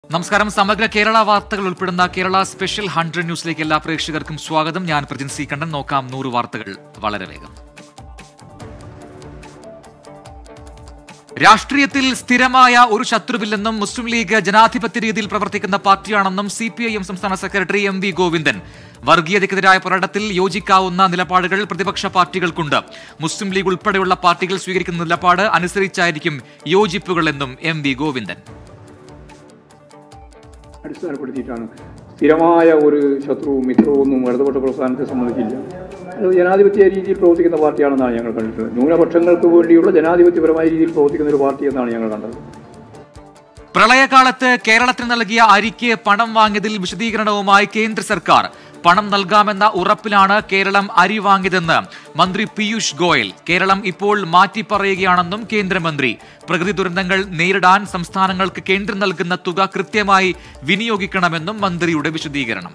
നമസ്കാരം സമഗ്ര കേരള വാർത്തകൾ ഉൾപ്പെടുന്ന കേരള സ്പെഷ്യൽ ഹൺഡ്രഡ് ന്യൂസിലേക്ക് എല്ലാ പ്രേക്ഷകർക്കും സ്വാഗതം ഞാൻ പ്രജിൻ സി കണ്ണൻ നോക്കാം നൂറ് വാർത്തകൾ വളരെ വേഗം രാഷ്ട്രീയത്തിൽ സ്ഥിരമായ ഒരു ശത്രുവില്ലെന്നും മുസ്ലിം ലീഗ് ജനാധിപത്യ രീതിയിൽ പ്രവർത്തിക്കുന്ന പാർട്ടിയാണെന്നും സി പി ഐ എം സംസ്ഥാന സെക്രട്ടറി എം വി ഗോവിന്ദൻ വർഗീയതയ്ക്കെതിരായ പോരാട്ടത്തിൽ യോജിക്കാവുന്ന നിലപാടുകൾ പ്രതിപക്ഷ പാർട്ടികൾക്കുണ്ട് മുസ്ലിം ലീഗ് ഉൾപ്പെടെയുള്ള പാർട്ടികൾ സ്വീകരിക്കുന്ന നിലപാട് അനുസരിച്ചായിരിക്കും യോജിപ്പുകളെന്നും എം വി ഗോവിന്ദൻ അടിസ്ഥാനപ്പെടുത്തിയിട്ടാണ് സ്ഥിരമായ ഒരു ശത്രുവും മിത്രവും ഒന്നും ഇടതുപക്ഷ പ്രസ്ഥാനത്തെ സംബന്ധിച്ചില്ല അത് ജനാധിപത്യ രീതിയിൽ പ്രവർത്തിക്കുന്ന പാർട്ടിയാണെന്നാണ് ഞങ്ങൾ കണ്ടിട്ടുള്ളത് ന്യൂനപക്ഷങ്ങൾക്ക് വേണ്ടിയുള്ള ജനാധിപത്യപരമായ രീതിയിൽ പ്രവർത്തിക്കുന്ന ഒരു പാർട്ടി എന്നാണ് ഞങ്ങൾ കണ്ടത് പ്രളയകാലത്ത് കേരളത്തിന് നൽകിയ അരിക്ക് പണം വാങ്ങിയതിൽ വിശദീകരണവുമായി കേന്ദ്ര സർക്കാർ പണം നൽകാമെന്ന ഉറപ്പിലാണ് കേരളം അരി വാങ്ങിയതെന്ന് മന്ത്രി പീയൂഷ് ഗോയൽ കേരളം ഇപ്പോൾ മാറ്റിപ്പറയുകയാണെന്നും കേന്ദ്രമന്ത്രി പ്രകൃതി ദുരന്തങ്ങൾ നേരിടാൻ സംസ്ഥാനങ്ങൾക്ക് കേന്ദ്രം നൽകുന്ന തുക കൃത്യമായി വിനിയോഗിക്കണമെന്നും മന്ത്രിയുടെ വിശദീകരണം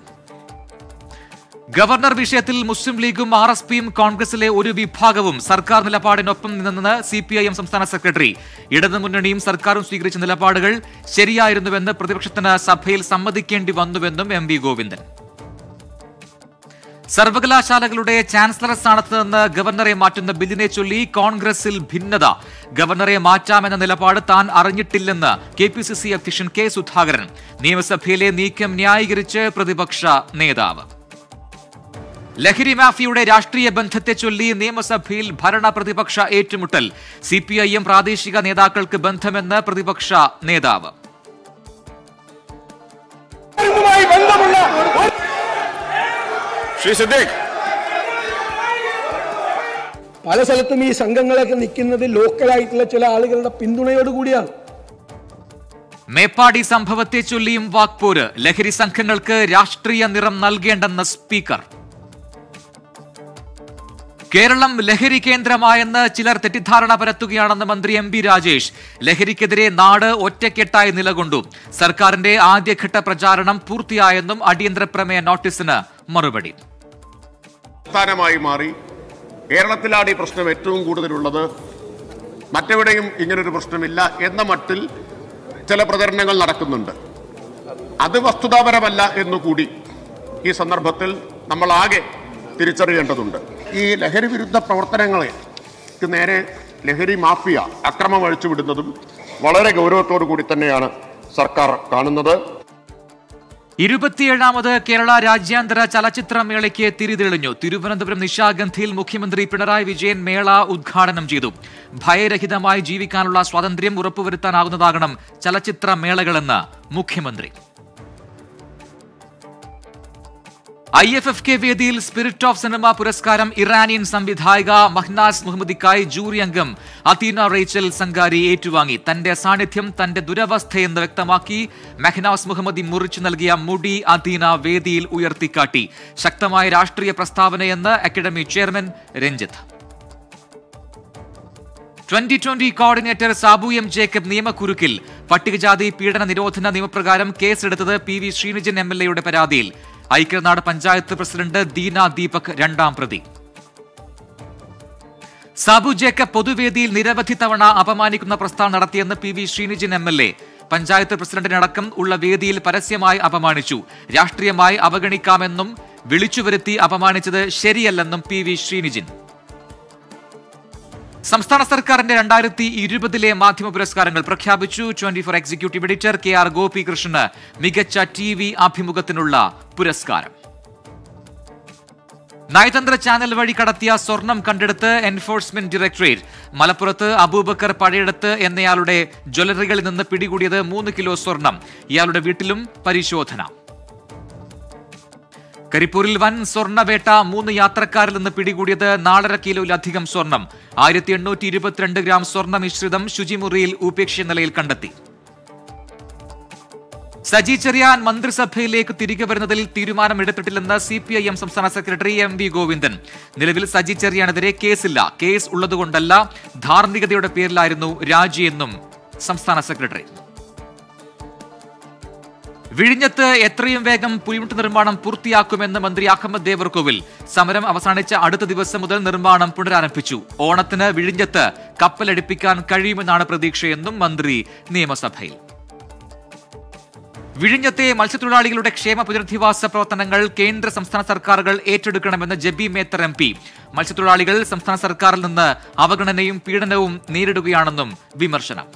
ഗവർണർ വിഷയത്തിൽ മുസ്ലിം ലീഗും ആർ എസ് പിയും കോൺഗ്രസിലെ ഒരു വിഭാഗവും സർക്കാർ നിലപാടിനൊപ്പം നിന്നെന്ന് സി പി ഐ എം സംസ്ഥാന സെക്രട്ടറി ഇടതുമുന്നണിയും സർക്കാരും സ്വീകരിച്ച നിലപാടുകൾ ശരിയായിരുന്നുവെന്ന് പ്രതിപക്ഷത്തിന് സഭയിൽ സമ്മതിക്കേണ്ടി വന്നുവെന്നും എം വി ഗോവിന്ദൻ സർവകലാശാലകളുടെ ചാൻസലർ സ്ഥാനത്ത് നിന്ന് ഗവർണറെ മാറ്റുന്ന ബില്ലിനെ ചൊല്ലി കോൺഗ്രസിൽ ഭിന്നത ഗവർണറെ മാറ്റാമെന്ന നിലപാട് താൻ അറിഞ്ഞിട്ടില്ലെന്ന് കെ പി സി സി അധ്യക്ഷൻ കെ സുധാകരൻ നിയമസഭയിലെ നീക്കം ന്യായീകരിച്ച് പ്രതിപക്ഷ നേതാവ് ലഹരി മാഫിയുടെ രാഷ്ട്രീയ ബന്ധത്തെ ചൊല്ലി നിയമസഭയിൽ ഭരണ പ്രതിപക്ഷ ഏറ്റുമുട്ടൽ സി പി ഐ എം പ്രാദേശിക നേതാക്കൾക്ക് ബന്ധമെന്ന് പ്രതിപക്ഷ നേതാവ് ുമായി ബന്ധമുള്ള ഒരു- ശ്രീ സിദ്ദീഖ് പല സ്ഥലത്തും ഈ സംഘങ്ങളൊക്കെ നിൽക്കുന്നത് ലോക്കലായിട്ടുള്ള ചില ആളുകളുടെ പിന്തുണയോടുകൂടിയാണ് മേപ്പാടി സംഭവത്തെ ചൊല്ലിയും വാക്പോര് ലഹരി സംഘങ്ങൾക്ക് രാഷ്ട്രീയ നിറം നൽകേണ്ടെന്ന സ്പീക്കർ കേരളം ലഹരി കേന്ദ്രമായെന്ന് ചിലർ തെറ്റിദ്ധാരണ പരത്തുകയാണെന്ന് മന്ത്രി എം പി രാജേഷ് ലഹരിക്കെതിരെ നാട് ഒറ്റക്കെട്ടായി നിലകൊണ്ടു സർക്കാരിന്റെ ആദ്യഘട്ട പ്രചാരണം പൂർത്തിയായെന്നും അടിയന്തര പ്രമേയ നോട്ടീസിന് മറുപടി സ്ഥാനമായി മാറി കേരളത്തിലാണ് ഈ പ്രശ്നം ഏറ്റവും കൂടുതലുള്ളത് മറ്റെവിടെയും ഇങ്ങനൊരു പ്രശ്നമില്ല എന്ന മട്ടിൽ ചില പ്രചരണങ്ങൾ നടക്കുന്നുണ്ട് അത് വസ്തുതാപരമല്ല എന്നുകൂടി ഈ സന്ദർഭത്തിൽ നമ്മൾ ആകെ തിരിച്ചറിയേണ്ടതുണ്ട് ഈ ലഹരി വിരുദ്ധ പ്രവർത്തനങ്ങളെ ക്ക് നേരെ ലഹരി മാഫിയ അക്രമം അഴിച്ചുവിടുന്നതും വളരെ ഗൗരവത്തോടു കൂടി തന്നെയാണ് സർക്കാർ കാണുന്നത് ഇരുപത്തിയേഴാമത് കേരള രാജ്യാന്തര ചലച്ചിത്രമേളയ്ക്ക് തിരിതെളിഞ്ഞു തിരുവനന്തപുരം നിശാഗന്ധിയിൽ മുഖ്യമന്ത്രി പിണറായി വിജയൻ മേള ഉദ്ഘാടനം ചെയ്തു ഭയരഹിതമായി ജീവിക്കാനുള്ള സ്വാതന്ത്ര്യം ഉറപ്പുവരുത്താനാകുന്നതാകണം ചലച്ചിത്രമേളകളെന്ന് മുഖ്യമന്ത്രി ഐ എഫ് എഫ് കെ വേദിയിൽ സ്പിരിറ്റ് ഓഫ് സിനിമ പുരസ്കാരം ഇറാനിയൻ സംവിധായിക മഹ്നാസ് മുഹമ്മദിക്കായി ജൂറി അംഗം അത്തീന റേച്ചൽ സംഗാരി ഏറ്റുവാങ്ങി തന്റെ സാന്നിധ്യം തന്റെ ദുരവസ്ഥയെന്ന് വ്യക്തമാക്കി മെഹ്നാസ് മുഹമ്മദി മുറിച്ചു നൽകിയ മുടി അദീന വേദിയിൽ ഉയർത്തിക്കാട്ടി ശക്തമായ രാഷ്ട്രീയ പ്രസ്താവനയെന്ന് academy chairman Ranjith twenty twenty coordinator Sabu M Jacob നിയമക്കുരുക്കിൽ പട്ടികജാതി പീഡന നിരോധന നിയമപ്രകാരം കേസെടുത്തത് P V Srinijan M L എയുടെ പരാതിയിൽ ഐക്യനാട് പഞ്ചായത്ത് പ്രസിഡന്റ് ദീന ദീപക് രണ്ടാം പ്രതി സാബു ജേക്കബ് പൊതുവേദിയിൽ നിരവധി തവണ അപമാനിക്കുന്ന പ്രസ്താവന നടത്തിയെന്ന് P V Srinijan M L A panchayat പ്രസിഡന്റിനടക്കം ഉള്ള വേദിയിൽ പരസ്യമായി അപമാനിച്ചു രാഷ്ട്രീയമായി അവഗണിക്കാമെന്നും വിളിച്ചുവരുത്തി അപമാനിച്ചത് ശരിയല്ലെന്നും പി വി ശ്രീനിജൻ സംസ്ഥാന സർക്കാരിന്റെ രണ്ടായിരത്തി ഇരുപതിലെ മാധ്യമ പുരസ്കാരങ്ങൾ പ്രഖ്യാപിച്ചു twenty four executive editor K R ഗോപികൃഷ്ണന് മികച്ച ടി വി അഭിമുഖത്തിനുള്ള പുരസ്കാരം നയതന്ത്ര ചാനൽ വഴി കടത്തിയ സ്വർണം കണ്ടെടുത്ത് എൻഫോഴ്സ്മെന്റ് ഡയറക്ടറേറ്റ് മലപ്പുറത്ത് അബൂബക്കർ പഴയടത്ത് എന്നയാളുടെ ജ്വല്ലറികളിൽ നിന്ന് പിടികൂടിയത് മൂന്ന് കിലോ സ്വർണം ഇയാളുടെ വീട്ടിലും പരിശോധന കരിപ്പൂരിൽ വൻ സ്വർണ്ണവേട്ട മൂന്ന് യാത്രക്കാരിൽ നിന്ന് പിടികൂടിയത് നാലര കിലോയിലധികം സ്വർണം ആയിരത്തി എണ്ണൂറ്റി ഇരുപത്തിരണ്ട് ഗ്രാം സ്വർണ്ണ മിശ്രിതം ശുചിമുറിയിൽ ഉപേക്ഷിച്ച നിലയിൽ കണ്ടെത്തി സജി ചെറിയാൻ മന്ത്രിസഭയിലേക്ക് തിരികെ വരുന്നതിൽ തീരുമാനമെടുത്തിട്ടില്ലെന്ന് സി പി ഐ എം സംസ്ഥാന സെക്രട്ടറി എം വി ഗോവിന്ദൻ നിലവിൽ സജി ചെറിയാനെതിരെ കേസില്ല കേസ് ഉള്ളതുകൊണ്ടല്ല ധാർമ്മികതയുടെ പേരിലായിരുന്നു രാജിയെന്നും സംസ്ഥാന സെക്രട്ടറി വിഴിഞ്ഞത്ത് എത്രയും വേഗം പുലിമുട്ട് നിർമ്മാണം പൂർത്തിയാക്കുമെന്ന് മന്ത്രി അഹമ്മദ് ദേവർകോവിൽ സമരം അവസാനിച്ച അടുത്ത ദിവസം മുതൽ നിർമ്മാണം പുനരാരംഭിച്ചു ഓണത്തിന് വിഴിഞ്ഞത്ത് കപ്പലടിപ്പിക്കാൻ കഴിയുമെന്നാണ് പ്രതീക്ഷയെന്നും മന്ത്രി നിയമസഭയിൽ വിഴിഞ്ഞത്തെ മത്സ്യത്തൊഴിലാളികളുടെ ക്ഷേമ പുനരധിവാസ പ്രവർത്തനങ്ങൾ കേന്ദ്ര സംസ്ഥാന സർക്കാരുകൾ ഏറ്റെടുക്കണമെന്ന് ജബി മേത്തർ എം പി മത്സ്യത്തൊഴിലാളികൾ സംസ്ഥാന സർക്കാരിൽ നിന്ന് അവഗണനയും പീഡനവും നേരിടുകയാണെന്നും വിമർശനം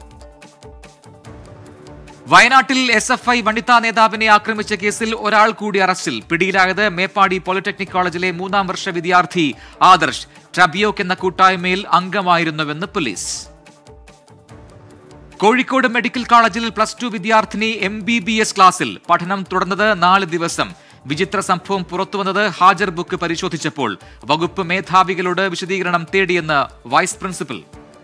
വയനാട്ടിൽ എസ് എഫ് ഐ വനിതാ നേതാവിനെ ആക്രമിച്ച കേസിൽ ഒരാൾ കൂടി അറസ്റ്റിൽ പിടിയിലായത് മേപ്പാടി പോളിടെക്നിക് കോളേജിലെ മൂന്നാം വർഷ വിദ്യാർത്ഥി ആദർശ് ട്രബിയോക്ക് എന്ന കൂട്ടായ്മയിൽ അംഗമായിരുന്നുവെന്ന് പോലീസ് കോഴിക്കോട് മെഡിക്കൽ കോളേജിൽ പ്ലസ് ടു വിദ്യാർത്ഥിനി എം ബി ബി എസ് ക്ലാസ്സിൽ പഠനം തുടർന്നത് നാല് ദിവസം വിചിത്ര സംഭവം പുറത്തുവന്നത് ഹാജർ ബുക്ക് പരിശോധിച്ചപ്പോൾ വകുപ്പ് മേധാവികളോട് വിശദീകരണം തേടിയെന്ന് vice principal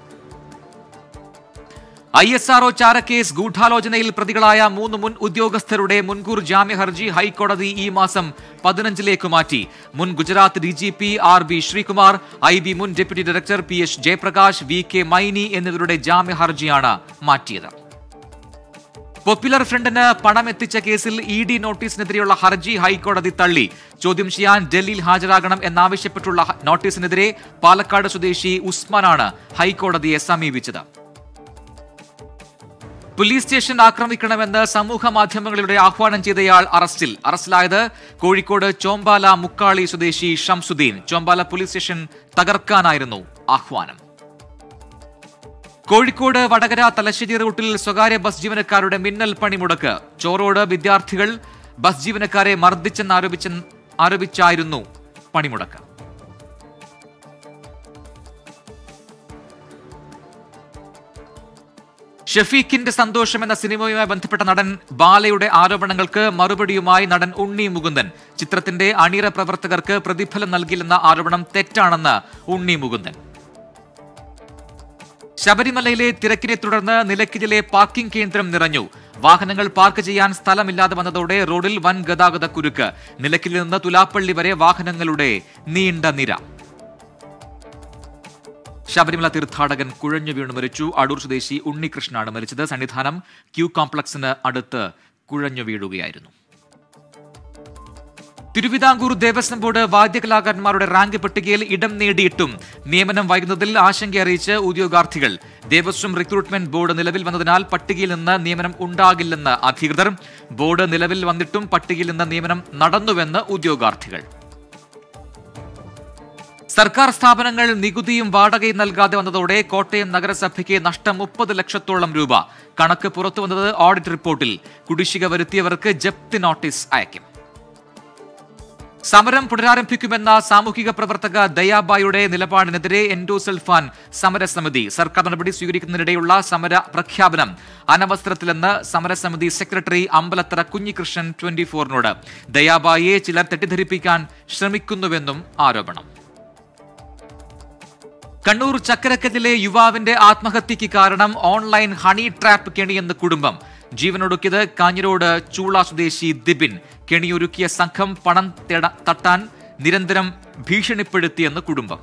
I S RO ചാരക്കേസ് ഗൂഢാലോചനയിൽ പ്രതികളായ മൂന്ന് മുൻ ഉദ്യോഗസ്ഥരുടെ മുൻകൂർ ജാമ്യ ഹർജി ഹൈക്കോടതി ഈ മാസം പതിനഞ്ചിലേക്ക് മാറ്റി മുൻ Gujarat D G P R B Sreekumar I B മുൻ deputy director P H Jayaprakash V K Maini എന്നിവരുടെ ജാമ്യ ഹർജിയാണ് മാറ്റിയത് പോപ്പുലർ ഫ്രണ്ടിന് പണം എത്തിച്ച കേസിൽ ഇ ഡി നോട്ടീസിനെതിരെയുള്ള ഹർജി ഹൈക്കോടതി തള്ളി ചോദ്യം ചെയ്യാൻ ഡൽഹിയിൽ ഹാജരാകണം എന്നാവശ്യപ്പെട്ടുള്ള ഹ- നോട്ടീസിനെതിരെ പാലക്കാട് സ്വദേശി ഉസ്മാനാണ് ഹൈക്കോടതിയെ സമീപിച്ചത് പോലീസ് സ്റ്റേഷൻ ആക്രമിക്കണമെന്ന് സമൂഹ മാധ്യമങ്ങളിലൂടെ ആഹ്വാനം ചെയ്തയാൾ അറസ്റ്റിൽ അറസ്റ്റിലായത് കോഴിക്കോട് ചോമ്പാല മുക്കാളി സ്വദേശി ഷംസുദ്ദീൻ ചോമ്പാല പോലീസ് സ്റ്റേഷൻ തകർക്കാനായിരുന്നു ആഹ്വാനം കോഴിക്കോട് വടകര തലശ്ശേരി റൂട്ടിൽ സ്വകാര്യ ബസ് ജീവനക്കാരുടെ മിന്നൽ പണിമുടക്ക് ചോറോട് വിദ്യാർത്ഥികൾ ബസ് ജീവനക്കാരെ മർദ്ദിച്ചെന്നാരോപിച്ച ആരോപിച്ചായിരുന്നു പണിമുടക്ക് ഷഫീഖിന്റെ സന്തോഷം എന്ന സിനിമയുമായി ബന്ധപ്പെട്ട നടൻ ബാലയുടെ ആരോപണങ്ങൾക്ക് മറുപടിയുമായി നടൻ ഉണ്ണി മുകുന്ദൻ ചിത്രത്തിന്റെ അണിയറ പ്രവർത്തകർക്ക് പ്രതിഫലം നൽകില്ലെന്ന ആരോപണം തെറ്റാണെന്ന് ഉണ്ണി മുകുന്ദൻ ശബരിമലയിലെ തിരക്കിനെ തുടർന്ന് നിലയ്ക്കലിലെ പാർക്കിംഗ് കേന്ദ്രം നിറഞ്ഞു വാഹനങ്ങൾ പാർക്ക് ചെയ്യാൻ സ്ഥലമില്ലാതെ വന്നതോടെ റോഡിൽ വൻ ഗതാഗത കുരുക്ക് നിലയ്ക്കലിൽ നിന്ന് തുലാപ്പള്ളി വരെ വാഹനങ്ങളുടെ നീണ്ട നിര ശബരിമല തീർത്ഥാടകൻ കുഴഞ്ഞു വീണു മരിച്ചു അടൂർ സ്വദേശി ഉണ്ണികൃഷ്ണനാണ് മരിച്ചത് സന്നിധാനം ക്യൂ കോംപ്ലക്സിന് അടുത്ത് കുഴഞ്ഞു വീഴുകയായിരുന്നു തിരുവിതാംകൂർ ദേവസ്വം ബോർഡ് വാദ്യകലാകാരന്മാരുടെ റാങ്ക് പട്ടികയിൽ ഇടം നേടിയിട്ടും നിയമനം വൈകുന്നതിൽ ആശങ്ക അറിയിച്ച് ഉദ്യോഗാർത്ഥികൾ ദേവസ്വം റിക്രൂട്ട്മെന്റ് ബോർഡ് നിലവിൽ വന്നതിനാൽ പട്ടികയിൽ നിന്ന് നിയമനം ഉണ്ടാകില്ലെന്ന് അധികൃതർ ബോർഡ് നിലവിൽ വന്നിട്ടും പട്ടികയിൽ നിന്ന് നിയമനം നടന്നുവെന്ന് ഉദ്യോഗാർത്ഥികൾ സർക്കാർ സ്ഥാപനങ്ങൾ നികുതിയും വാടകയും നൽകാതെ വന്നതോടെ കോട്ടയം നഗരസഭയ്ക്ക് നഷ്ടം മുപ്പത് ലക്ഷത്തോളം രൂപ കണക്ക് പുറത്തുവന്നത് ഓഡിറ്റ് റിപ്പോർട്ടിൽ കുടിശ്ശിക വരുത്തിയവർക്ക് ജപ്തി നോട്ടീസ് അയക്കും സമരം പുനരാരംഭിക്കുമെന്ന സാമൂഹിക പ്രവർത്തക ദയാബായുടെ നിലപാടിനെതിരെ എൻഡോസൾഫാൻ സമരസമിതി സർക്കാർ നടപടി സ്വീകരിക്കുന്നതിനിടെയുള്ള സമര പ്രഖ്യാപനം അനവസരത്തിലെന്ന് സമരസമിതി സെക്രട്ടറി അമ്പലത്തറ കുഞ്ഞികൃഷ്ണൻ ട്വന്റി ഫോറിനോട് ദയാബായിയെ ചിലർ തെറ്റിദ്ധരിപ്പിക്കാൻ ശ്രമിക്കുന്നുവെന്നും ആരോപണം കണ്ണൂർ ചക്കരക്കല്ലിലെ യുവാവിന്റെ ആത്മഹത്യക്ക് കാരണം ഓൺലൈൻ ഹണി ട്രാപ്പ് കെണിയെന്ന് കുടുംബം ജീവനൊടുക്കിയത് കാഞ്ഞിരോട് ചൂള സ്വദേശി ദിബിൻ കെണിയൊരുക്കിയ സംഘം പണം തേട- തട്ടാൻ നിരന്തരം ഭീഷണിപ്പെടുത്തിയെന്ന് കുടുംബം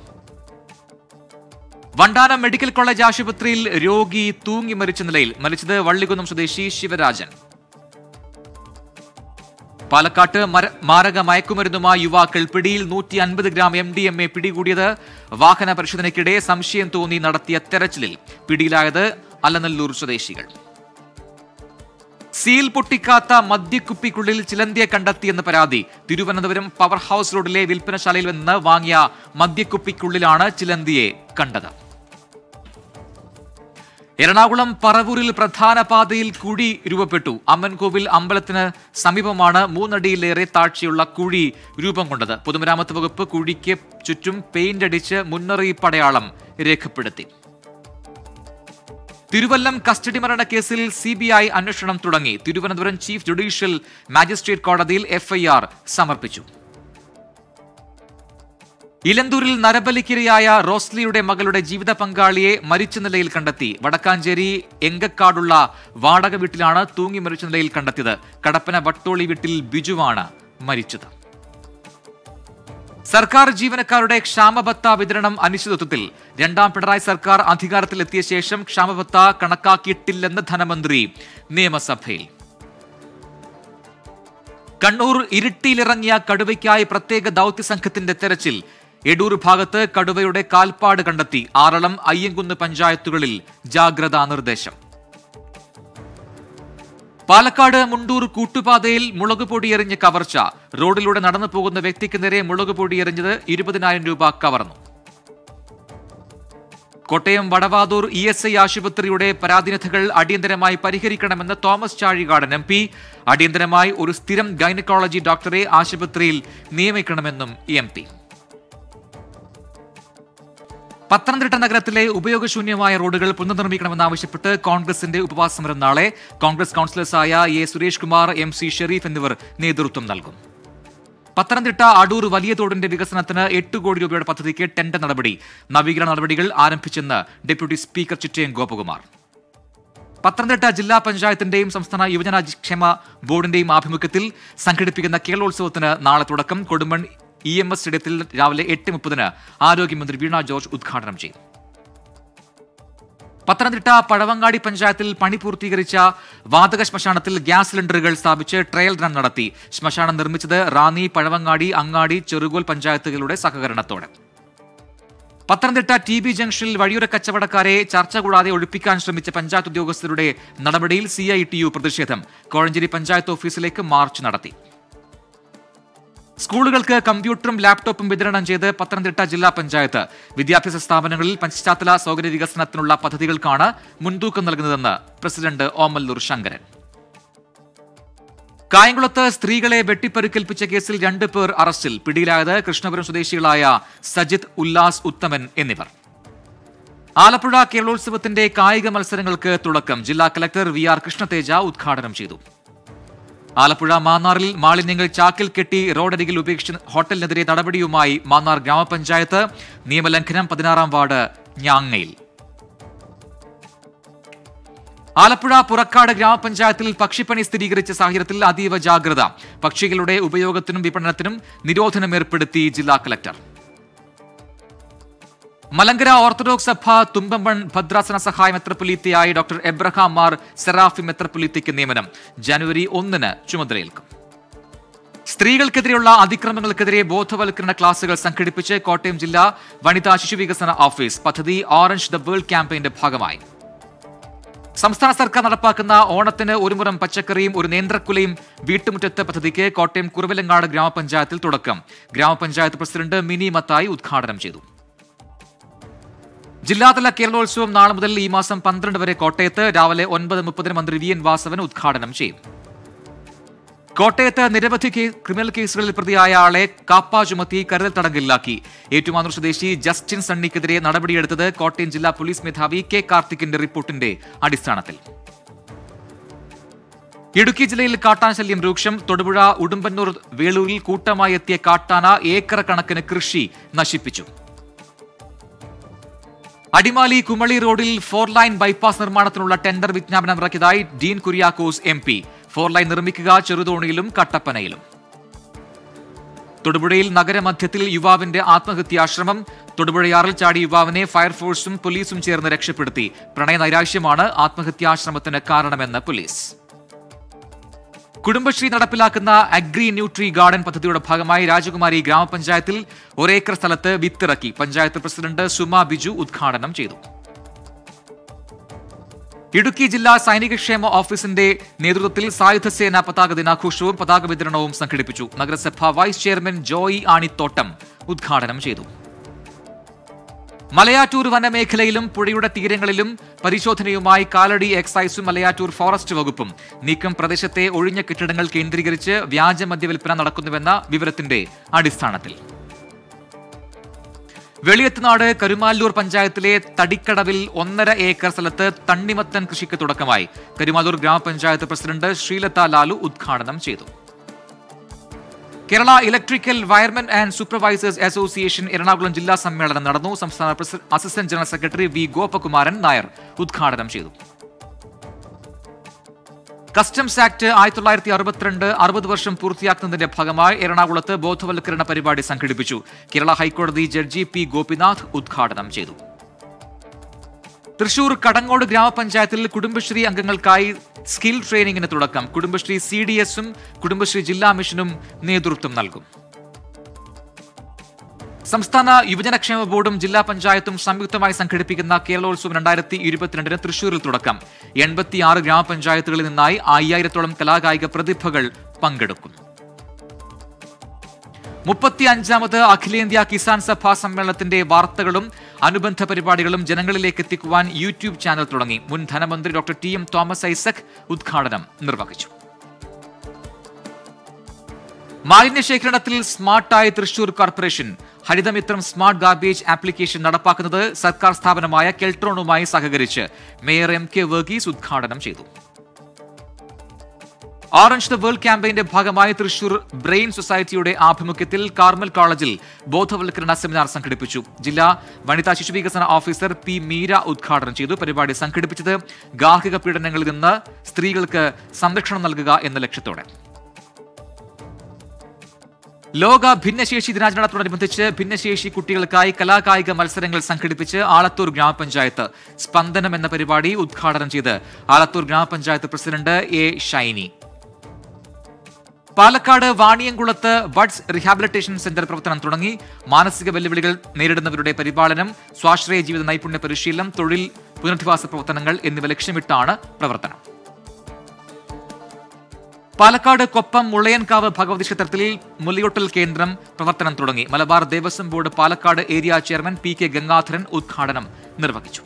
വണ്ടാനം മെഡിക്കൽ കോളേജ് ആശുപത്രിയിൽ രോഗി തൂങ്ങി മരിച്ച നിലയിൽ മരിച്ചത് വള്ളികുന്നം സ്വദേശി ശിവരാജൻ പാലക്കാട്ട് മര- മാരക മയക്കുമരുന്നുമായി യുവാക്കൾ പിടിയിൽ നൂറ്റി അൻപത് gram M D M A പിടികൂടിയത് വാഹന പരിശോധനയ്ക്കിടെ സംശയം തോന്നി നടത്തിയ തെരച്ചിലിൽ പിടിയിലായത് അലനല്ലൂർ സ്വദേശികൾ സീൽ പൊട്ടിക്കാത്ത മദ്യക്കുപ്പിക്കുള്ളിൽ ചിലന്തിയെ കണ്ടെത്തിയെന്ന് പരാതി തിരുവനന്തപുരം പവർ ഹൗസ് റോഡിലെ വിൽപ്പനശാലയിൽ നിന്ന് വാങ്ങിയ മദ്യക്കുപ്പിക്കുള്ളിലാണ് ചിലന്തിയെ കണ്ടത് എറണാകുളം പറവൂരിൽ പ്രധാന പാതയിൽ കുഴി രൂപപ്പെട്ടു അമ്മൻകോവിൽ അമ്പലത്തിന് സമീപമാണ് മൂന്നടിയിലേറെ താഴ്ചയുള്ള കുഴി രൂപം കൊണ്ടത് പൊതുമരാമത്ത് വകുപ്പ് കുഴിക്ക് ചുറ്റും പെയിന്റ് അടിച്ച് മുന്നറിയിപ്പ് അടയാളം രേഖപ്പെടുത്തി തിരുവല്ലം കസ്റ്റഡി മരണക്കേസിൽ സി ബി ഐ അന്വേഷണം തുടങ്ങി തിരുവനന്തപുരം ചീഫ് ജുഡീഷ്യൽ മാജിസ്ട്രേറ്റ് കോടതിയിൽ എഫ്ഐആർ സമർപ്പിച്ചു ഇലന്തൂരിൽ നരബലിക്കിരയായ റോസ്ലിയുടെ മകളുടെ ജീവിത പങ്കാളിയെ മരിച്ച നിലയിൽ കണ്ടെത്തി വടക്കാഞ്ചേരി എങ്കക്കാടുള്ള വാടക വീട്ടിലാണ് തൂങ്ങി മരിച്ച നിലയിൽ കണ്ടെത്തിയത് കടപ്പന വട്ടോളി വീട്ടിൽ ബിജുവാണ് മരിച്ചത് സർക്കാർ ജീവനക്കാരുടെ ക്ഷാമബത്ത വിതരണം അനിശ്ചിതത്വത്തിൽ രണ്ടാം പിണറായി സർക്കാർ അധികാരത്തിലെത്തിയ ശേഷം ക്ഷാമബത്ത കണക്കാക്കിയിട്ടില്ലെന്ന് ധനമന്ത്രി നിയമസഭയിൽ കണ്ണൂർ ഇരിട്ടിയിലിറങ്ങിയ കടുവയ്ക്കായി പ്രത്യേക ദൗത്യ സംഘത്തിന്റെ തെരച്ചിൽ എടൂർ ഭാഗത്ത് കടുവയുടെ കാൽപ്പാട് കണ്ടെത്തി ആറളം അയ്യങ്കുന്ന് പഞ്ചായത്തുകളിൽ ജാഗ്രതാ നിർദ്ദേശം പാലക്കാട് മുണ്ടൂർ കൂട്ടുപാതയിൽ മുളക് പൊടി എറിഞ്ഞ് കവർച്ച റോഡിലൂടെ നടന്നു പോകുന്ന വ്യക്തിക്ക് നേരെ മുളക് പൊടി എറിഞ്ഞത് ഇരുപതിനായിരം രൂപ കവർന്നു Kottayam Vadavathoor E S I ആശുപത്രിയുടെ പരാധീനതകൾ അടിയന്തരമായി പരിഹരിക്കണമെന്ന് തോമസ് ചാഴികാടൻ എം പി അടിയന്തരമായി ഒരു സ്ഥിരം ഗൈനക്കോളജി ഡോക്ടറെ ആശുപത്രിയിൽ നിയമിക്കണമെന്നും എം പി പത്തനംതിട്ട നഗരത്തിലെ ഉപയോഗശൂന്യമായ റോഡുകൾ പുനർനിർമ്മിക്കണമെന്നാവശ്യപ്പെട്ട് കോൺഗ്രസിന്റെ ഉപവാസ സമരം നാളെ കോൺഗ്രസ് കൌൺസിലേഴ്സായ A Suresh Kumar M C Sherif എന്നിവർ നേതൃത്വം നൽകും പത്തനംതിട്ട അടൂർ വലിയ തോടിന്റെ വികസനത്തിന് എട്ട് കോടി രൂപയുടെ പദ്ധതിക്ക് ടെൻഡർ നടപടി നവീകരണ നടപടികൾ ആരംഭിച്ചെന്ന് ഡെപ്യൂട്ടി സ്പീക്കർ ചിറ്റയം ഗോപകുമാർ പത്തനംതിട്ട ജില്ലാ പഞ്ചായത്തിന്റെയും സംസ്ഥാന യുവജന ക്ഷേമ ബോർഡിന്റെയും ആഭിമുഖ്യത്തിൽ സംഘടിപ്പിക്കുന്ന കേരളോത്സവത്തിന് നാളെ തുടക്കം കൊടുമൺ ഇ എം എസ് സ്റ്റേഡിയത്തിൽ രാവിലെ എട്ട് മുപ്പതിന് ആരോഗ്യമന്ത്രി വീണ ജോർജ് ഉദ്ഘാടനം ചെയ്യും പത്തനംതിട്ട പഴവങ്ങാടി പഞ്ചായത്തിൽ പണി പൂർത്തീകരിച്ച വാതക ശ്മശാനത്തിൽ ഗ്യാസ് സിലിണ്ടറുകൾ സ്ഥാപിച്ച് ട്രയൽ റൺ നടത്തി ശ്മശാനം നിർമ്മിച്ചത് റാന്നി പഴവങ്ങാടി അങ്ങാടി ചെറുകോൽ പഞ്ചായത്തുകളുടെ സഹകരണത്തോടെ പത്തനംതിട്ട ടി ബി ജംഗ്ഷനിൽ വഴിയോര കച്ചവടക്കാരെ ചർച്ച കൂടാതെ ഒഴിപ്പിക്കാൻ ശ്രമിച്ച പഞ്ചായത്ത് ഉദ്യോഗസ്ഥരുടെ നടപടിയിൽ സി ഐ ടി യു പ്രതിഷേധം കോഴഞ്ചേരി പഞ്ചായത്ത് ഓഫീസിലേക്ക് മാർച്ച് നടത്തി സ്കൂളുകൾക്ക് കമ്പ്യൂട്ടറും ലാപ്ടോപ്പും വിതരണം ചെയ്ത് പത്തനംതിട്ട ജില്ലാ പഞ്ചായത്ത് വിദ്യാഭ്യാസ സ്ഥാപനങ്ങളിൽ പശ്ചാത്തല സൗകര്യ വികസനത്തിനുള്ള പദ്ധതികൾക്കാണ് മുൻതൂക്കം നൽകുന്നതെന്ന് പ്രസിഡന്റ് ഓമല്ലൂർ ശങ്കരൻ കായംകുളത്ത് സ്ത്രീകളെ വെട്ടിപ്പരുക്കേൽപ്പിച്ച കേസിൽ രണ്ട് പേർ അറസ്റ്റിൽ പിടിയിലായത് കൃഷ്ണപുരം സ്വദേശികളായ സജിത് ഉല്ലാസ് ഉത്തമൻ എന്നിവർ ആലപ്പുഴ കേരളോത്സവത്തിന്റെ കായിക മത്സരങ്ങൾക്ക് തുടക്കം ജില്ലാ കലക്ടർ വി ആർ കൃഷ്ണതേജ ഉദ്ഘാടനം ചെയ്തു ആലപ്പുഴ മാന്നാറിൽ മാലിന്യങ്ങൾ ചാക്കിൽ കെട്ടി റോഡരികിൽ ഉപേക്ഷിച്ച ഹോട്ടലിനെതിരെ നടപടിയുമായി മാന്നാർ ഗ്രാമപഞ്ചായത്ത് നിയമലംഘനം പതിനാറാം വാർഡ് ഞാങ്ങയിൽ ആലപ്പുഴ പുറക്കാട് ഗ്രാമപഞ്ചായത്തിൽ പക്ഷിപ്പനി സ്ഥിരീകരിച്ച സാഹചര്യത്തിൽ അതീവ ജാഗ്രത പക്ഷികളുടെ ഉപയോഗത്തിനും വിപണനത്തിനും നിരോധനം ഏർപ്പെടുത്തി ജില്ലാ കലക്ടർ മലങ്കര ഓർത്തഡോക്സ് സഭ തുമ്പമ്പൺ ഭദ്രാസന സഹായ മെത്രപ്പൊലീത്തയായി ഡോക്ടർ എബ്രഹാം മാർ സെറാഫി മെത്രപ്പൊലീത്തയ്ക്ക് നിയമനം ജനുവരി ഒന്നിന് ചുമതലയേൽക്കും സ്ത്രീകൾക്കെതിരെയുള്ള അതിക്രമങ്ങൾക്കെതിരെ ബോധവൽക്കരണ ക്ലാസുകൾ സംഘടിപ്പിച്ച് കോട്ടയം ജില്ലാ വനിതാ ശിശുവികസന ഓഫീസ് പദ്ധതി ഓറഞ്ച് ദ വേൾഡ് ക്യാമ്പയിന്റെ ഭാഗമായി സംസ്ഥാന സർക്കാർ നടപ്പാക്കുന്ന ഓണത്തിന് ഒരു മുറം പച്ചക്കറിയും ഒരു നേന്ത്രക്കുലയും വീട്ടുമുറ്റത്ത് പദ്ധതിക്ക് കോട്ടയം കുറുവലങ്ങാട് ഗ്രാമപഞ്ചായത്തിൽ തുടക്കം ഗ്രാമപഞ്ചായത്ത് പ്രസിഡന്റ് മിനി മത്തായി ഉദ്ഘാടനം ചെയ്തു ജില്ലാതല കേരളോത്സവം നാളെ മുതൽ ഈ മാസം പന്ത്രണ്ട് വരെ കോട്ടയത്ത് രാവിലെ ഒൻപത് മുപ്പതിന് മന്ത്രി വി എൻ വാസവൻ ഉദ്ഘാടനം ചെയ്യും കോട്ടയത്ത് നിരവധി കേ- ക്രിമിനൽ കേസുകളിൽ പ്രതിയായ ആളെ കാപ്പ ചുമത്തി കരുതൽ തടങ്കലിലാക്കി ഏറ്റുമാനൂർ സ്വദേശി ജസ്റ്റിൻ സണ്ണിക്കെതിരെ നടപടിയെടുത്തത് കോട്ടയം ജില്ലാ പോലീസ് മേധാവി കെ കാർത്തിക്കിന്റെ റിപ്പോർട്ടിന്റെ അടിസ്ഥാനത്തിൽ ഇടുക്കി ജില്ലയിൽ കാട്ടാന ശല്യം രൂക്ഷം തൊടുപുഴ ഉടുമ്പന്നൂർ വേളൂരിൽ കൂട്ടമായി എത്തിയ കാട്ടാന ഏക്കർ കണക്കിന് കൃഷി നശിപ്പിച്ചു അടിമാലി കുമളി റോഡിൽ ഫോർ ലൈൻ ബൈപ്പാസ് നിർമ്മാണത്തിനുള്ള ടെൻഡർ വിജ്ഞാപനം ഇറക്കിയതായി Dean Kuriakose M P four line നിർമ്മിക്കുക ചെറുതോണിയിലും കട്ടപ്പനയിലും തൊടുപുഴയിൽ നഗരമധ്യത്തിൽ യുവാവിന്റെ ആത്മഹത്യാശ്രമം തൊടുപുഴയാറിൽ ചാടി യുവാവിനെ ഫയർഫോഴ്സും പോലീസും ചേർന്ന് രക്ഷപ്പെടുത്തി പ്രണയ നൈരാശ്യമാണ് ആത്മഹത്യാശ്രമത്തിന് കാരണമെന്ന് പോലീസ് കുടുംബശ്രീ നടപ്പിലാക്കുന്ന അഗ്രി ന്യൂട്രി ഗാർഡൻ പദ്ധതിയുടെ ഭാഗമായി രാജകുമാരി ഗ്രാമപഞ്ചായത്തിൽ ഒരേക്കർ സ്ഥലത്ത് വിത്തിറക്കി പഞ്ചായത്ത് പ്രസിഡന്റ് സുമ ബിജു ഉദ്ഘാടനം ചെയ്തു ഇടുക്കി ജില്ലാ സൈനികക്ഷേമ ഓഫീസിന്റെ നേതൃത്വത്തിൽ സായുധ സേന പതാക ദിനാഘോഷവും പതാക വിതരണവും സംഘടിപ്പിച്ചു നഗരസഭ വൈസ് ചെയർമാൻ ജോയി ആണിത്തോട്ടം ഉദ്ഘാടനം ചെയ്തു മലയാറ്റൂർ വനമേഖലയിലും പുഴയുടെ തീരങ്ങളിലും പരിശോധനയുമായി കാലടി എക്സൈസും മലയാറ്റൂർ ഫോറസ്റ്റ് വകുപ്പും നീക്കം പ്രദേശത്തെ ഒഴിഞ്ഞ കെട്ടിടങ്ങൾ കേന്ദ്രീകരിച്ച് വ്യാജ മദ്യവിൽപ്പന നടക്കുന്നുവെന്ന വിവരത്തിന്റെ അടിസ്ഥാനത്തിൽ വെളിയത്തുനാട് കരുമാല്ലൂർ പഞ്ചായത്തിലെ തടിക്കടവിൽ ഒന്നര ഏക്കർ സ്ഥലത്ത് തണ്ണിമത്തൻ കൃഷിക്ക് തുടക്കമായി കരുമാല്ലൂർ ഗ്രാമപഞ്ചായത്ത് പ്രസിഡന്റ് ശ്രീലത ലാലു ഉദ്ഘാടനം ചെയ്തു Kerala electrical wiremen and supervisors association Ernakulam ജില്ലാ സമ്മേളനം നടന്നു സംസ്ഥാന പ്രസി- assistant general secretary V Gopakumaran Nair ഉദ്ഘാടനം ചെയ്തു കസ്റ്റംസ് ആക്ട് ആയിരത്തി തൊള്ളായിരത്തി അറുപത്തിരണ്ട് അറുപത് വർഷം പൂർത്തിയാക്കുന്നതിന്റെ ഭാഗമായി എറണാകുളത്ത് ബോധവൽക്കരണ പരിപാടി സംഘടിപ്പിച്ചു കേരള ഹൈക്കോടതി ജഡ്ജി പി ഗോപിനാഥ് ഉദ്ഘാടനം ചെയ്തു തൃശൂർ കടങ്ങോട് ഗ്രാമപഞ്ചായത്തിൽ കുടുംബശ്രീ അംഗങ്ങൾക്കായി സ്കിൽ ട്രെയിനിങ്ങിന് തുടക്കം കുടുംബശ്രീ സി ഡി എസും കുടുംബശ്രീ ജില്ലാ മിഷനും നേതൃത്വം നൽകും സംസ്ഥാന യുവജനക്ഷേമ ബോർഡും ജില്ലാ പഞ്ചായത്തും സംയുക്തമായി സംഘടിപ്പിക്കുന്ന കേരളോത്സവം രണ്ടായിരത്തി ഇരുപത്തിരണ്ടിന് തൃശൂരിൽ തുടക്കം എൺപത്തിയാറ് ഗ്രാമപഞ്ചായത്തുകളിൽ നിന്നായി അയ്യായിരത്തോളം കലാകായിക പ്രതിഭകൾ പങ്കെടുക്കുന്നു മുപ്പത്തി അഞ്ചാമത് അഖിലേന്ത്യാ കിസാൻ സഭാ സമ്മേളനത്തിന്റെ വാർത്തകളും അനുബന്ധ പരിപാടികളും ജനങ്ങളിലേക്ക് എത്തിക്കുവാൻ യൂട്യൂബ് ചാനൽ തുടങ്ങി മുൻ ധനമന്ത്രി doctor T M Thomas Isaac ഉദ്ഘാടനം നിർവഹിച്ചു മാലിന്യ ശേഖരണത്തിൽ സ്മാർട്ടായ Thrissur corporation Harithamithram smart garbage application നടപ്പാക്കുന്നത് സർക്കാർ സ്ഥാപനമായ കെൽട്രോണുമായി സഹകരിച്ച് മേയർ എം കെ വർഗീസ് ഉദ്ഘാടനം ചെയ്തു ഓറഞ്ച് ദ വേൾഡ് ക്യാമ്പയിന്റെ ഭാഗമായി തൃശൂർ ബ്രെയിൻ സൊസൈറ്റിയുടെ ആഭിമുഖ്യത്തിൽ കാർമൽ കോളേജിൽ ബോധവൽക്കരണ സെമിനാർ സംഘടിപ്പിച്ചു ജില്ലാ വനിതാ ശിശുവികസന ഓഫീസർ പി മീര ഉദ്ഘാടനം ചെയ്തു പരിപാടി സംഘടിപ്പിച്ചത് ഗാർഹിക പീഡനങ്ങളിൽ നിന്ന് സ്ത്രീകൾക്ക് സംരക്ഷണം നൽകുക എന്ന ലക്ഷ്യത്തോടെ ലോക ഭിന്നശേഷി ദിനാചരണത്തോടനുബന്ധിച്ച് ഭിന്നശേഷി കുട്ടികൾക്കായി കലാകായിക മത്സരങ്ങൾ സംഘടിപ്പിച്ച് ആലത്തൂർ ഗ്രാമപഞ്ചായത്ത് സ്പന്ദനം എന്ന പരിപാടി ഉദ്ഘാടനം ചെയ്ത് ആലത്തൂർ ഗ്രാമപഞ്ചായത്ത് പ്രസിഡന്റ് എ ഷൈനി പാലക്കാട് വാണിയംകുളത്ത് ബഡ്സ് റീഹാബിലിറ്റേഷൻ സെന്റർ പ്രവർത്തനം തുടങ്ങി മാനസിക വെല്ലുവിളികൾ നേരിടുന്നവരുടെ പരിപാലനം സ്വാശ്രയ ജീവിത നൈപുണ്യ പരിശീലനം തൊഴിൽ പുനരധിവാസ പ്രവർത്തനങ്ങൾ എന്നിവ ലക്ഷ്യമിട്ടാണ് പ്രവർത്തനം പാലക്കാട് കൊപ്പം മുളയൻകാവ് ഭഗവതി ക്ഷേത്രത്തിൽ മുലയൊട്ടൽ കേന്ദ്രം പ്രവർത്തനം തുടങ്ങി Malabar Devaswom board Palakkad area chairman P K Gangadharan ഉദ്ഘാടനം നിർവഹിച്ചു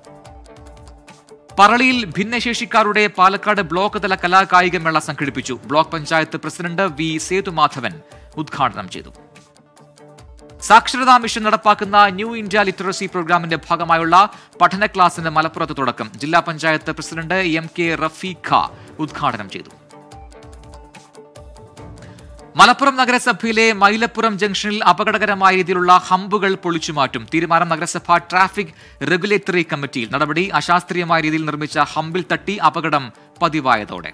പറളിയിൽ ഭിന്നശേഷിക്കാരുടെ പാലക്കാട് ബ്ലോക്ക് തല കലാകായിക മേള സംഘടിപ്പിച്ചു block panchayat president V Sethumadhavan ഉദ്ഘാടനം ചെയ്തു സാക്ഷരതാ മിഷൻ നടപ്പാക്കുന്ന ന്യൂ ഇന്ത്യ ലിറ്ററസി പ്രോഗ്രാമിന്റെ ഭാഗമായുള്ള പഠന ക്ലാസിന് മലപ്പുറത്ത് തുടക്കം ജില്ലാ panchayat president M K Rafeeqa ഉദ്ഘാടനം ചെയ്തു മലപ്പുറം നഗരസഭയിലെ മൈലപ്പുറം ജംഗ്ഷനിൽ അപകടകരമായ രീതിയിലുള്ള ഹമ്പുകൾ പൊളിച്ചുമാറ്റും തീരുമാനം നഗരസഭ ട്രാഫിക് റെഗുലേറ്ററി കമ്മിറ്റിയിൽ നടപടി അശാസ്ത്രീയമായ രീതിയിൽ നിർമ്മിച്ച ഹമ്പിൽ തട്ടി അപകടം പതിവായതോടെ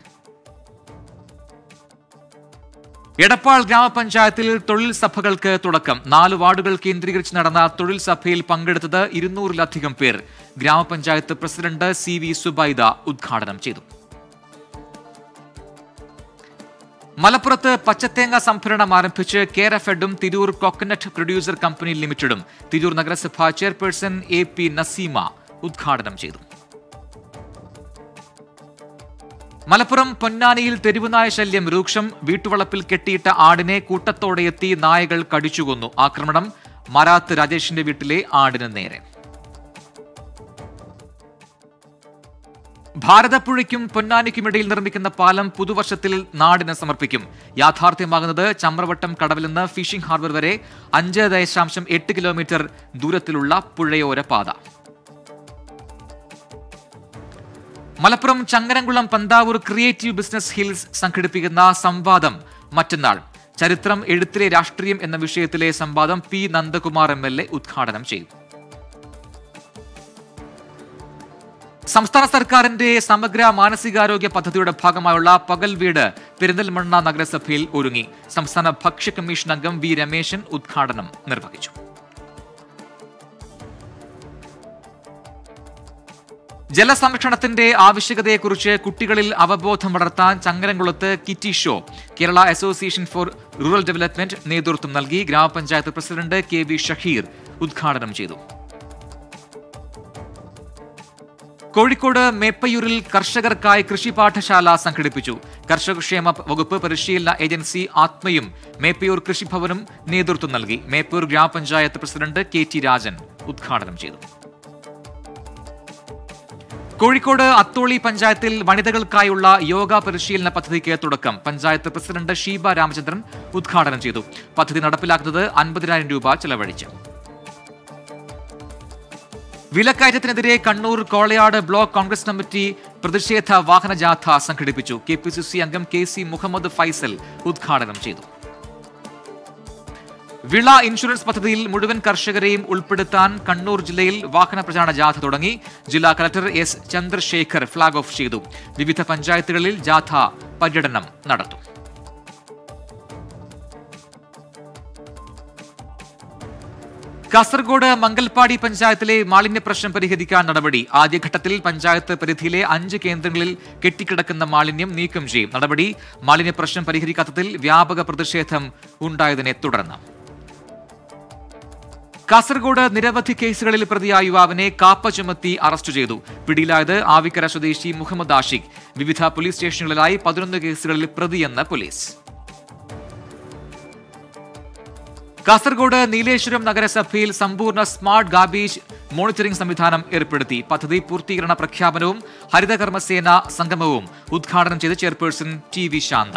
എടപ്പാൾ ഗ്രാമപഞ്ചായത്തിൽ തൊഴിൽ സഭകൾക്ക് തുടക്കം നാല് വാർഡുകൾ കേന്ദ്രീകരിച്ച് നടന്ന തൊഴിൽ സഭയിൽ പങ്കെടുത്തത് ഇരുന്നൂറിലധികം പേർ ഗ്രാമപഞ്ചായത്ത് പ്രസിഡന്റ് സി വി സുബൈദ ഉദ്ഘാടനം ചെയ്തു മലപ്പുറത്ത് പച്ചത്തേങ്ങ സംഭരണം ആരംഭിച്ച് കേര ഫെഡും തിരൂർ കോക്കനട്ട് പ്രൊഡ്യൂസർ കമ്പനി ലിമിറ്റഡും തിരൂർ നഗരസഭ ചെയർപേഴ്സൺ എ പി നസീമ ഉദ്ഘാടനം ചെയ്തു മലപ്പുറം പൊന്നാനിയിൽ തെരുവുനായ ശല്യം രൂക്ഷം വീട്ടുവളപ്പിൽ കെട്ടിയിട്ട ആടിനെ കൂട്ടത്തോടെ എത്തി നായകൾ കടിച്ചുകൊന്നു ആക്രമണം മരാത്ത് രാജേഷിന്റെ വീട്ടിലെ ആടിന് നേരെ ഭാരതപ്പുഴയ്ക്കും പൊന്നാനിക്കുമിടയിൽ നിർമ്മിക്കുന്ന പാലം പുതുവർഷത്തിൽ നാടിന് സമർപ്പിക്കും യാഥാർത്ഥ്യമാകുന്നത് ചമ്രവട്ടം കടവിൽ നിന്ന് ഫിഷിംഗ് ഹാർബർ വരെ അഞ്ച് ദശാംശം എട്ട് കിലോമീറ്റർ ദൂരത്തിലുള്ള പുഴയോര പാത Malappuram Changaramkulam Panthavoor creative business hills സംഘടിപ്പിക്കുന്ന സംവാദം മറ്റന്നാൾ ചരിത്രം എഴുത്തിലെ രാഷ്ട്രീയം എന്ന വിഷയത്തിലെ സംവാദം P Nandakumar M L A ഉദ്ഘാടനം ചെയ്യും സംസ്ഥാന സർക്കാരിന്റെ സമഗ്ര മാനസികാരോഗ്യ പദ്ധതിയുടെ ഭാഗമായുള്ള പകൽ വീട് പെരിന്തൽമണ്ണ നഗരസഭയിൽ ഒരുങ്ങി സംസ്ഥാന ഭക്ഷ്യ കമ്മീഷൻ അംഗം വി രമേശൻ ഉദ്ഘാടനം നിർവഹിച്ചു ജലസംരക്ഷണത്തിന്റെ ആവശ്യകതയെക്കുറിച്ച് കുട്ടികളിൽ അവബോധം വളർത്താൻ ചങ്ങരംകുളത്ത് kitty show Kerala association for rural development നേതൃത്വം നൽകി ഗ്രാമപഞ്ചായത്ത് പ്രസിഡന്റ് കെ വി ഷഹീർ ഉദ്ഘാടനം ചെയ്തു കോഴിക്കോട് മേപ്പയൂരിൽ കർഷകർക്കായി കൃഷി പാഠശാല സംഘടിപ്പിച്ചു കർഷകക്ഷേമ വകുപ്പ് പരിശീലന ഏജൻസി ആത്മയും മേപ്പയൂർ കൃഷിഭവനും നേതൃത്വം നൽകി മേപ്പയൂർ ഗ്രാമപഞ്ചായത്ത് പ്രസിഡന്റ് കെ ടി രാജൻ ഉദ്ഘാടനം ചെയ്തു കോഴിക്കോട് അത്തോളി പഞ്ചായത്തിൽ വനിതകൾക്കായുള്ള യോഗ പരിശീലന പദ്ധതിക്ക് തുടക്കം പഞ്ചായത്ത് പ്രസിഡന്റ് ഷീബ രാമചന്ദ്രൻ ഉദ്ഘാടനം ചെയ്തു പദ്ധതി നടപ്പിലാക്കുന്നത് അൻപതിനായിരം രൂപ ചെലവഴിച്ച് വിലക്കയറ്റത്തിനെതിരെ കണ്ണൂർ കോളയാട് ബ്ലോക്ക് കോൺഗ്രസ് കമ്മിറ്റി പ്രതിഷേധ വാഹന ജാഥ സംഘടിപ്പിച്ചു കെ പി സി സി അംഗം കെ സി മുഹമ്മദ് ഫൈസൽ ഉദ്ഘാടനം ചെയ്തു വിള ഇൻഷുറൻസ് പദ്ധതിയിൽ മുഴുവൻ കർഷകരെയും ഉൾപ്പെടുത്താൻ കണ്ണൂർ ജില്ലയിൽ വാഹന പ്രചാരണ ജാഥ തുടങ്ങി ജില്ലാ collector S Chandrasekhar flag off ചെയ്തു വിവിധ പഞ്ചായത്തുകളിൽ ജാഥ പര്യടനം നടത്തും കാസർഗോഡ് മംഗൽപാടി പഞ്ചായത്തിലെ മാലിന്യ പ്രശ്നം പരിഹരിക്കാൻ നടപടി ആദ്യഘട്ടത്തിൽ പഞ്ചായത്ത് പരിധിയിലെ അഞ്ച് കേന്ദ്രങ്ങളിൽ കെട്ടിക്കിടക്കുന്ന മാലിന്യം നീക്കം ചെയ്യും നടപടി മാലിന്യ പ്രശ്നം പരിഹരിക്കാത്തതിൽ വ്യാപക പ്രതിഷേധം ഉണ്ടായതിനെ തുടർന്ന് കാസർഗോഡ് നിരവധി കേസുകളിൽ പ്രതിയായ യുവാവിനെ കാപ്പ ചുമത്തി അറസ്റ്റ് ചെയ്തു പിടിയിലായത് ആവിക്കര സ്വദേശി മുഹമ്മദ് ആഷിഖ് വിവിധ പോലീസ് സ്റ്റേഷനുകളിലായി പതിനൊന്ന് കേസുകളിൽ പ്രതിയെന്ന് പോലീസ് കാസർഗോഡ് നീലേശ്വരം നഗരസഭയിൽ സമ്പൂർണ്ണ സ്മാർട്ട് ഗാബേജ് മോണിറ്ററിംഗ് സംവിധാനം ഏർപ്പെടുത്തി പദ്ധതി പൂർത്തീകരണ പ്രഖ്യാപനവും ഹരിതകർമ്മസേന സംഗമവും ഉദ്ഘാടനം ചെയ്ത് chairperson T V Santha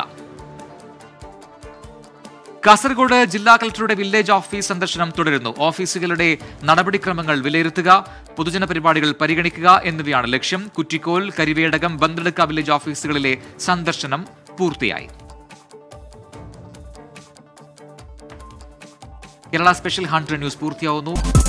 Kasaragod ജില്ലാ കളക്ടറുടെ വില്ലേജ് ഓഫീസ് സന്ദർശനം തുടരുന്നു ഓഫീസുകളുടെ നടപടിക്രമങ്ങൾ വിലയിരുത്തുക പൊതുജന പരിപാടികൾ പരിഗണിക്കുക എന്നിവയാണ് ലക്ഷ്യം കുറ്റിക്കോൽ കരിവേടകം ബന്തെടുക്ക വില്ലേജ് ഓഫീസുകളിലെ സന്ദർശനം പൂർത്തിയായി കേരള സ്പെഷ്യൽ ഹൺഡ്രഡ് ന്യൂസ് പൂർത്തിയാവുന്നു